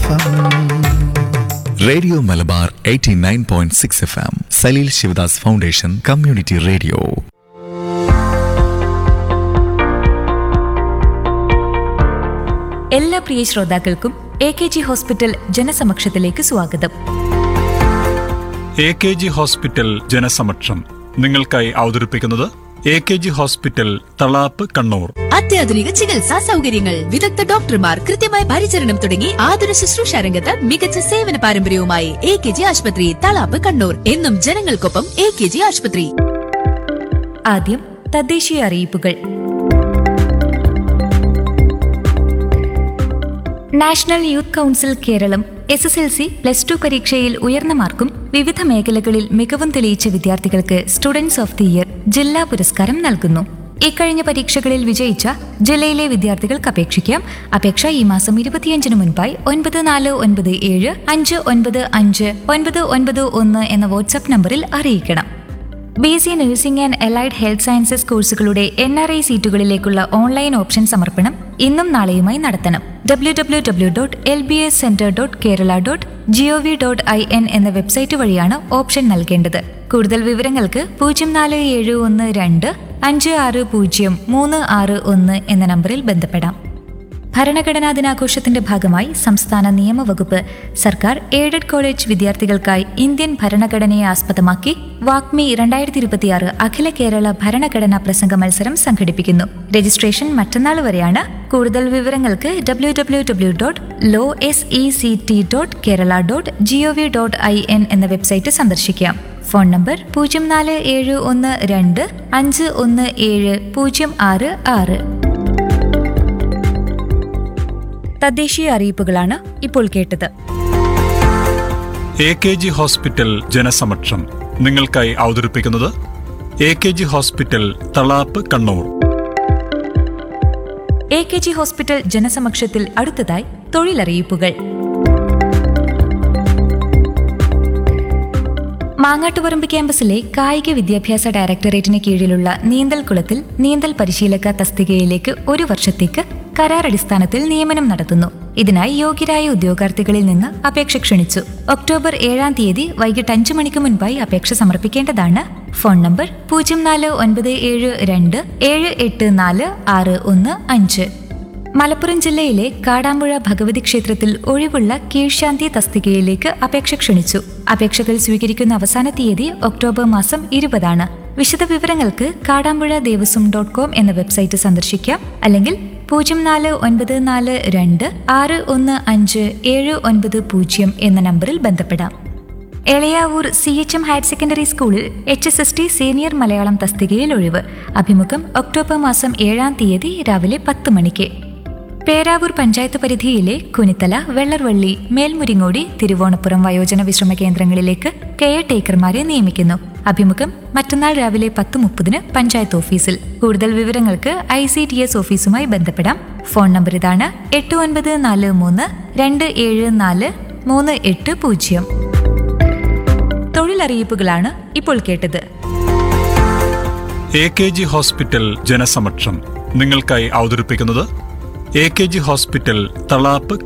F M radio Malabar 89.6 F M Saleel Sivadas foundation community radio എല്ലാ പ്രിയ ശ്രോതാക്കൾക്കും എ കെ ജി ഹോസ്പിറ്റൽ ജനസമക്ഷത്തിലേക്ക് സ്വാഗതം എ കെ ജി ഹോസ്പിറ്റൽ ജനസമക്ഷം നിങ്ങൾക്കായി അവതരിപ്പിക്കുന്നത് A K G hospital Thalap Kannur അത്യാധുനിക ചികിത്സാ സൗകര്യങ്ങൾ വിദഗ്ധ ഡോക്ടർമാർ കൃത്യമായ പരിചരണം തുടങ്ങി ആതുര ശുശ്രൂഷ രംഗത്ത് മികച്ച സേവന പാരമ്പര്യവുമായി എ കെ ജി ആശുപത്രി തളാപ്പ് കണ്ണൂർ എന്നും ജനങ്ങൾക്കൊപ്പം എ കെ ജി ആശുപത്രി ആദ്യം തദ്ദേശീയ അറിയിപ്പുകൾ national youth council Keralam S S L C plus two പരീക്ഷയിൽ ഉയർന്ന മാർക്കും വിവിധ മേഖലകളിൽ മികവും തെളിയിച്ച വിദ്യാർത്ഥികൾക്ക് സ്റ്റുഡൻസ് ഓഫ് ദി ഇയർ ജില്ലാ പുരസ്കാരം നൽകുന്നു ഇക്കഴിഞ്ഞ പരീക്ഷകളിൽ വിജയിച്ച ജില്ലയിലെ വിദ്യാർത്ഥികൾക്ക് അപേക്ഷിക്കാം അപേക്ഷ ഈ മാസം ഇരുപത്തിയഞ്ചിന് മുൻപായി ഒൻപത് നാല് ഒൻപത് ഏഴ് അഞ്ച് ഒൻപത് അഞ്ച് ഒൻപത് ഒൻപത് ഒന്ന് എന്ന വാട്സ്ആപ്പ് നമ്പറിൽ അറിയിക്കണം B S C nursing and allied health sciences കോഴ്സുകളുടെ എൻ ആർ ഐ സീറ്റുകളിലേക്കുള്ള ഓൺലൈൻ ഓപ്ഷൻ സമർപ്പണം ഇന്നും നാളെയുമായി നടത്തണം W W W dot L B S centre dot Kerala dot G O V dot I N എന്ന വെബ്സൈറ്റ് വഴിയാണ് ഓപ്ഷൻ നൽകേണ്ടത് കൂടുതൽ വിവരങ്ങൾക്ക് പൂജ്യം നാല് ഏഴ് ഒന്ന് രണ്ട് അഞ്ച് ആറ് പൂജ്യം മൂന്ന് ആറ് ഒന്ന് എന്ന നമ്പറിൽ ബന്ധപ്പെടാം ഭരണഘടനാ ദിനാഘോഷത്തിന്റെ ഭാഗമായി സംസ്ഥാന നിയമവകുപ്പ് സർക്കാർ എയ്ഡഡ് കോളേജ് വിദ്യാർത്ഥികൾക്കായി ഇന്ത്യൻ ഭരണഘടനയെ ആസ്പദമാക്കി വാക്മി രണ്ടായിരത്തി ഇരുപത്തിയാറ് അഖില കേരള ഭരണഘടനാ പ്രസംഗ മത്സരം സംഘടിപ്പിക്കുന്നു രജിസ്ട്രേഷൻ മറ്റന്നാൾ വരെയാണ് കൂടുതൽ വിവരങ്ങൾക്ക് W W W dot law S E C T dot Kerala dot G O V dot I N എന്ന വെബ്സൈറ്റ് സന്ദർശിക്കാം ഫോൺ നമ്പർ പൂജ്യം നാല് ഏഴ് ഒന്ന് രണ്ട് അഞ്ച് ഒന്ന് ഏഴ് പൂജ്യം ആറ് ആറ് തദ്ദേശീയ അറിയിപ്പുകളാണ് ഇപ്പോൾ കേട്ടത് എ കെ ജി ഹോസ്പിറ്റൽ ജനസമക്ഷം നിങ്ങൾക്കായി അവതരിപ്പിക്കുന്നത് A K G hospital Thalap Kannur A K G hospital ജനസമക്ഷത്തിൽ അടുത്തതായി തൊഴിലറിയിപ്പുകൾ മാങ്ങാട്ടുപറമ്പ് ക്യാമ്പസിലെ കായിക വിദ്യാഭ്യാസ ഡയറക്ടറേറ്റിന് കീഴിലുള്ള നീന്തൽ കുളത്തിൽ നീന്തൽ പരിശീലക തസ്തികയിലേക്ക് ഒരു വർഷത്തേക്ക് കരാറടിസ്ഥാനത്തിൽ നിയമനം നടത്തുന്നു ഇതിനായി യോഗ്യരായ ഉദ്യോഗാർത്ഥികളിൽ നിന്ന് അപേക്ഷ ക്ഷണിച്ചു ഒക്ടോബർ ഏഴാം തീയതി വൈകിട്ട് അഞ്ചു മണിക്ക് മുൻപായി അപേക്ഷ സമർപ്പിക്കേണ്ടതാണ് ഫോൺ നമ്പർ പൂജ്യം നാല് ഒൻപത് ഏഴ് രണ്ട് ഏഴ് എട്ട് നാല് ആറ് ഒന്ന് അഞ്ച് മലപ്പുറം ജില്ലയിലെ കാടാമ്പുഴ ഭഗവതി ക്ഷേത്രത്തിൽ ഒഴിവുള്ള കീഴ്ശാന്തി തസ്തികയിലേക്ക് അപേക്ഷ ക്ഷണിച്ചു അപേക്ഷകൾ സ്വീകരിക്കുന്ന അവസാന തീയതി ഒക്ടോബർ മാസം ഇരുപതാണ് വിശദവിവരങ്ങൾക്ക് കാടാമ്പുഴ ദേവസ്വം ഡോട്ട് കോം എന്ന വെബ്സൈറ്റ് സന്ദർശിക്കാം അല്ലെങ്കിൽ പൂജ്യം നാല് ഒൻപത് നാല് രണ്ട് ആറ് ഒന്ന് അഞ്ച് ഏഴ് ഒൻപത് പൂജ്യം എന്ന നമ്പറിൽ ബന്ധപ്പെടാം Elayavoor C H M higher secondary സ്കൂളിൽ H S S T senior Malayalam തസ്തികയിൽ ഒഴിവ് അഭിമുഖം ഒക്ടോബർ മാസം ഏഴാം തീയതി രാവിലെ പത്ത് മണിക്ക് പേരാവൂർ പഞ്ചായത്ത് പരിധിയിലെ കുനിത്തല വെള്ളർവള്ളി മേൽമുരിങ്ങോടി തിരുവോണപ്പുറം വയോജന വിശ്രമ കേന്ദ്രങ്ങളിലേക്ക് കെയർ ടേക്കർമാരെ നിയമിക്കുന്നു അഭിമുഖം മറ്റന്നാൾ രാവിലെ പത്ത് മുപ്പതിന് പഞ്ചായത്ത് ഓഫീസിൽ കൂടുതൽ വിവരങ്ങൾക്ക് ഐ സി ടി എസ് ഓഫീസുമായി ബന്ധപ്പെടാം ഫോൺ നമ്പർ ഇതാണ് എട്ട് ഒൻപത് നാല് മൂന്ന് രണ്ട് ഏഴ് നാല് മൂന്ന് എട്ട് പൂജ്യം തൊഴിലറിയിപ്പുകളാണ് ഇപ്പോൾ കേട്ടത് എ കെ ജി ഹോസ്പിറ്റൽ ജനസമക്ഷം നിങ്ങൾക്കായി അവതരിപ്പിക്കുന്നത് A K G hospital Thalap